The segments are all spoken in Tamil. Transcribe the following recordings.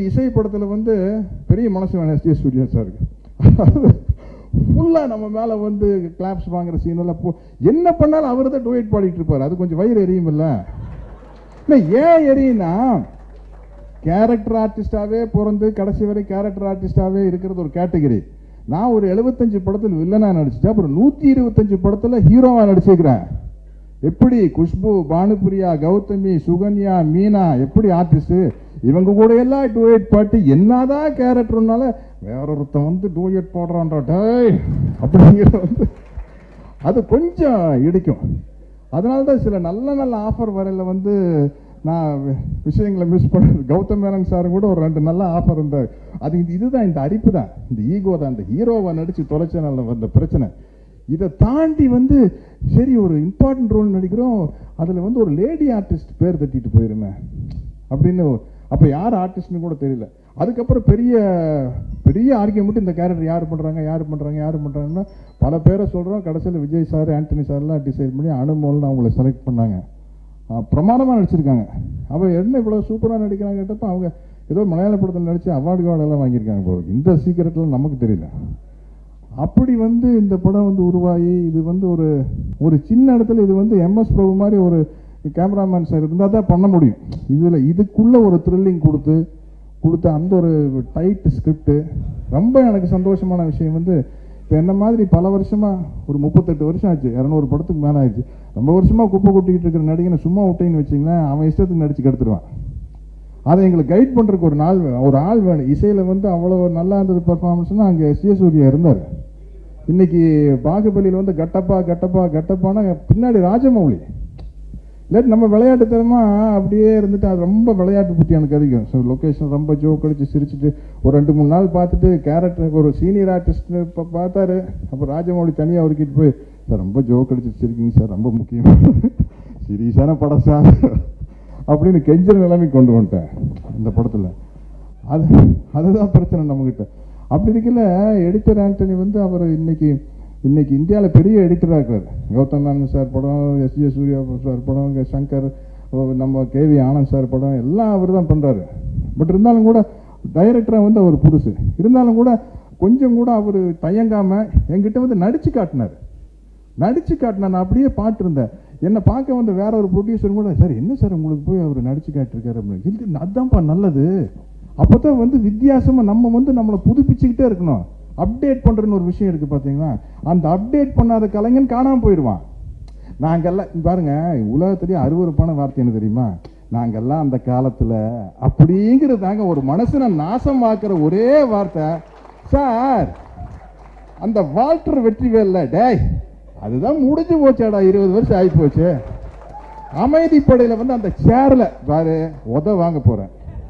இசை படத்தில் வந்து பெரிய மனசு வேணும் எஸ் ஜே சூர்யா சாருக்கு ஃபுல்லாக நம்ம மேலே வந்து கிளாப்ஸ் வாங்குற சீனெல்லாம் போ என்ன பண்ணாலும் அவர் தான் டூயட் பாடிட்டு இருப்பார் அது கொஞ்சம் வயிறு எரியும் இல்லை ஏன் எரியும்னா கேரக்டர் ஆர்டிஸ்டாவே பிறந்து கடைசி வரை கேரக்டர் ஆர்டிஸ்டாவே இருக்கிறது ஒரு கேட்டகரி நான் ஒரு 75 படத்தில் வில்லனா நடிச்சிட்டேன் அப்புறம் நூற்றி இருபத்தஞ்சு படத்தில் ஹீரோவா நடிச்சிருக்கிறேன் எப்படி குஷ்பு பானுபிரியா கௌதமி சுகன்யா மீனா எப்படி ஆர்டிஸ்ட் இவங்க கூட எல்லாம் டூயட் பாட்டு என்னதான் கேரக்டர்னால வேற ஒருத்தன் வந்து டூயட் பாடுறான்டா டேய் அப்படிங்கிறது வந்து அது கொஞ்சம் இடிக்கும் அதனால தான் சில நல்ல நல்ல ஆஃபர் வரையில் வந்து நான் வி- விஷயங்களை மிஸ் பண்ண கௌதம் மேனன் சாரும் கூட ஒரு ரெண்டு நல்ல ஆஃபர் இருந்தார் அது இது- இதுதான் இந்த அரிப்பு தான் இந்த ஈகோ தான் இந்த ஹீரோவை நடித்து தொலைச்சனால வந்த பிரச்சனை இதை தாண்டி வந்து சரி ஒரு இம்பார்ட்டன்ட் ரோல் நடிக்கிறோம் அதில் வந்து ஒரு லேடி ஆர்டிஸ்ட் பேர் தட்டிட்டு போயிருமே அப்படின்னு அப்போ யார் ஆர்டிஸ்ட்னு கூட தெரியல அதுக்கப்புறம் பெரிய பெரிய ஆர்கியூமெண்ட் இந்த கேரக்டர் யார் பண்ணுறாங்க யார் பண்ணுறாங்க யார் பண்ணுறாங்கன்னா பல பேரை சொல்கிறோம் கடைசியில் விஜய் சார் ஆண்டனி சார்லாம் டிசைட் பண்ணி அனுமோல்னு அவங்கள செலக்ட் பண்ணாங்க பிரமாதமாக நடிச்சிருக்காங்க அவள் என்ன இவ்வளோ சூப்பராக நடிக்கிறாங்க கேட்டப்போ அவங்க ஏதோ மலையாள படத்தில் நடித்து அவார்டு கார்டெல்லாம் வாங்கியிருக்காங்க போல இந்த சீக்கிரத்தில் நமக்கு தெரியல அப்படி வந்து இந்த படம் வந்து உருவாகி இது வந்து ஒரு ஒரு சின்ன இடத்துல இது வந்து எம்எஸ் பிரபு மாதிரி ஒரு கேமராமேன் சார் இருந்தால் தான் பண்ண முடியும் இதில் இதுக்குள்ள ஒரு த்ரில்லிங் கொடுத்து கொடுத்த அந்த ஒரு டைட் ஸ்கிரிப்ட் ரொம்ப எனக்கு சந்தோஷமான விஷயம் வந்து இப்போ என்ன மாதிரி பல வருஷமா ஒரு முப்பத்தெட்டு வருஷம் ஆச்சு இரநூறு படத்துக்கு மேலே ஆயிடுச்சு ரொம்ப வருஷமா குப்பை கொட்டிக்கிட்டு இருக்கிற நடிகனை சும்மா விட்டேன்னு வச்சிங்களேன் அவன் இஷ்டத்துக்கு நடிச்சு கெடுத்துருவான் அதை எங்களை கைட் பண்ணுறதுக்கு ஒரு நாள் வே- ஒரு ஆள் வேணும் இசையில் வந்து அவ்வளோ நல்லா இருந்தது பர்ஃபார்மன்ஸ்னால் அங்கே எஸ் ஏ சூர்யா இருந்தார் இன்னைக்கு பாகுபலியில் வந்து கட்டப்பா கட்டப்பா கட்டப்பானா பின்னாடி ராஜமௌலி இல்லாட்டி நம்ம விளையாட்டு தரமா அப்படியே இருந்துட்டு அது ரொம்ப விளையாட்டு புத்தி எனக்கு அதிகம் ஸோ லொக்கேஷன் ரொம்ப ஜோக் அடிச்சு சிரிச்சுட்டு ஒரு ரெண்டு மூணு நாள் பார்த்துட்டு கேரக்டர் ஒரு சீனியர் ஆர்டிஸ்ட் இப்போ பார்த்தாரு அப்போ ராஜமௌலி தனியாக அவர்கிட்ட போய் சார் ரொம்ப ஜோக் அடிச்சு சிரிக்கீங்க சார் ரொம்ப முக்கியம் சீரியஸான படம் சார் அப்படின்னு கெஞ்சிற நிலைமை கொண்டு வந்துட்டேன் இந்த படத்தில் அது அதுதான் பிரச்சனை நம்மகிட்ட அப்படி இருக்கல எடிட்டர் ஆண்டனி வந்து அவர் இன்னைக்கு இன்னைக்கு இந்தியாவில் பெரிய எடிட்டராக இருக்கார் கௌதம் மேனன் சார் படம் எஸ் ஜே சூர்யா சார் படம் இங்க சங்கர் ஓ, நம்ம கேவி ஆனந்த் சார் படம் எல்லாம் அவர் தான் பண்ணுறாரு பட் இருந்தாலும் கூட டைரக்டராக வந்து அவர் புதுசு இருந்தாலும் கூட கொஞ்சம் கூட அவர் தயங்காமல் என்கிட்ட வந்து நடிச்சு காட்டினார் நடிச்சு காட்டினா நான் அப்படியே பாட்டிருந்தேன் என்னை பார்க்க வந்த வேற ஒரு ப்ரொடியூசர் கூட சார் என்ன சார் உங்களுக்கு போய் அவர் நடிச்சு காட்டிருக்காரு அப்படின்னு இல்லை அதான்ப்பா நல்லது அப்போ தான் வந்து வித்தியாசமாக நம்ம வந்து நம்மளை புதுப்பிச்சுக்கிட்டே இருக்கணும் அப்டேட் பண்ணுறன்னு ஒரு விஷயம் இருக்குது பார்த்தீங்களா அந்த அப்டேட் பண்ணாத கலைஞன் காணாமல் போயிடுவான் நாங்கெல்லாம் இங்க பாருங்க உலகத்திலேயே அருவருப்பான வார்த்தை என்ன தெரியுமா நாங்கெல்லாம் அந்த காலத்தில் அப்படிங்கிறது தாங்க ஒரு மனசனை நாசமாக்குற ஒரே வார்த்தை சார் அந்த வால்டர் வெற்றிவேல்ல டேய் அதுதான் முடிஞ்சு போச்சாடா இருபது வருஷம் ஆகி போச்சு அமைதிப்படையில் வந்து அந்த சேர்ல பாரு உத வாங்க போறேன்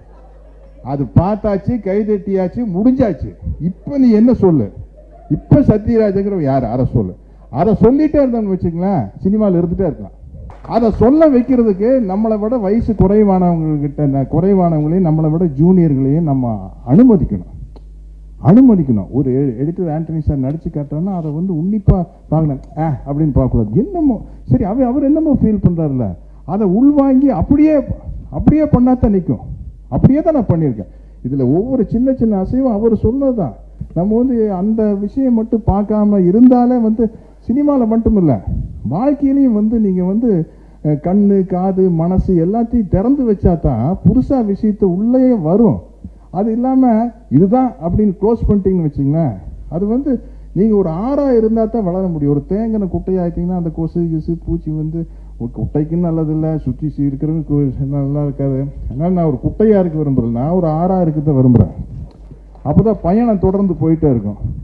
அது பார்த்தாச்சு கைதட்டியாச்சு முடிஞ்சாச்சு இப்போ நீ என்ன சொல்லு இப்போ சத்யராஜங்கிற யார் அதை சொல்லு அதை சொல்லிட்டே இருந்தோம்னு வச்சுங்களேன் சினிமாவில் இருந்துட்டே இருக்கலாம் அதை சொல்ல வைக்கிறதுக்கு நம்மளை விட வயசு குறைவானவங்ககிட்ட ந- குறைவானவங்களையும் நம்மளை விட ஜூனியர்களையும் நம்ம அனுமதிக்கணும் அனுமதிக்கணும் ஒரு எடிட்டர் ஆண்டனி சார் நடிச்சு காட்டுறோன்னா அதை வந்து உன்னிப்பா பார்க்கணும் ஆ அப்படின்னு பார்க்கக்கூடாது என்னமோ சரி அவர் அவர் என்னமோ ஃபீல் பண்றாருல்ல அதை உள்வாங்கி அப்படியே அப்படியே பண்ணாதான் நிற்கும் அப்படியே தான் நான் பண்ணியிருக்கேன் இதில் ஒவ்வொரு சின்ன சின்ன அசைவும் அவர் சொன்னது தான் நம்ம வந்து அந்த விஷயம் மட்டும் பார்க்காம இருந்தாலே வந்து சினிமாவில் மட்டும் இல்லை வாழ்க்கையிலையும் வந்து நீங்கள் வந்து அஹ், கண்ணு காது மனசு எல்லாத்தையும் திறந்து வச்சா தான் புதுசாக விஷயத்தை உள்ளே வரும் அது இல்லாமல் இதுதான் அப்படின்னு க்ளோஸ் பண்ணிட்டீங்கன்னு வச்சுங்களேன் அது வந்து நீங்கள் ஒரு ஆறாக இருந்தால் தான் வளர முடியும் ஒரு தேங்கின குட்டையாயிட்டீங்கன்னா அந்த கொசு கிசு பூச்சி வந்து ஒரு குட்டைக்கும் நல்லதில்லை சுற்றி இருக்கிறவங்க நல்லா இருக்காது அதனால் நான் ஒரு குட்டையாக இருக்க விரும்புகிறேன் நான் ஒரு ஆறாக இருக்க விரும்புகிறேன் அப்போ தான் பயணம் தொடர்ந்து போயிட்டே இருக்கும்